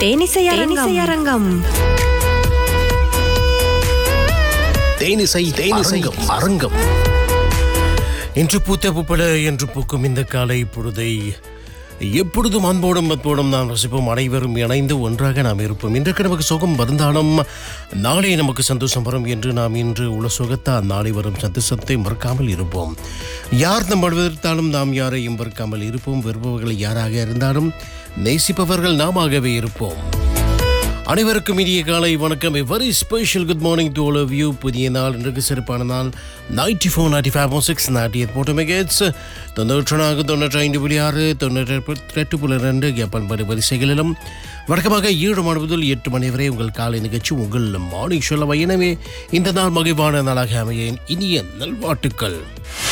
தேனிசை அரங்கம் தேனிசை தேனிசை அரங்கம் இன்று பூத்த பூப்பட என்று பூக்கும் இந்த காலை பொழுதை எப்பொழுதும் அன்போடும் அன்போடும் நாம் ரசிப்போம் அனைவரும் இணைந்து ஒன்றாக நாம் இருப்போம் இன்றைக்கு நமக்கு சுகம் வருந்தாலும் நாளை நமக்கு சந்தோஷம் வரும் என்று நாம் இன்று உள்ள சுகத்தால் நாளை வரும் சந்தோஷத்தை மறக்காமல் இருப்போம் யார் நம் வாழ்வதற்காலும் நாம் யாரையும் மறக்காமல் இருப்போம் விரும்புபவர்கள் யாராக இருந்தாலும் நேசிப்பவர்கள் நாமாகவே இருப்போம் அனைவருக்கும் இனிய காலை வணக்கம் very special good morning to all of you புதிய நாள் இன்றைக்கு சிறப்பான நாள் ninety four ninety five six நாட்டி எட் போட்டு மெகேட்ஸ் தொண்ணூற்று நான்கு தொண்ணூற்றி ஐந்து புள்ளி ஆறு தொண்ணூற்றி எட்டு புள்ளி ரெண்டு கேப்பன் படி வரிசைகளிலும் வழக்கமாக ஏழு மணி முதல் எட்டு மணி வரை உங்கள் காலை நிகழ்ச்சி உங்கள் மார்னிங் சொல்லவை எனவே இந்த நாள் மகிழ்வான நாளாக அமைய இனிய நல்வாழ்த்துக்கள்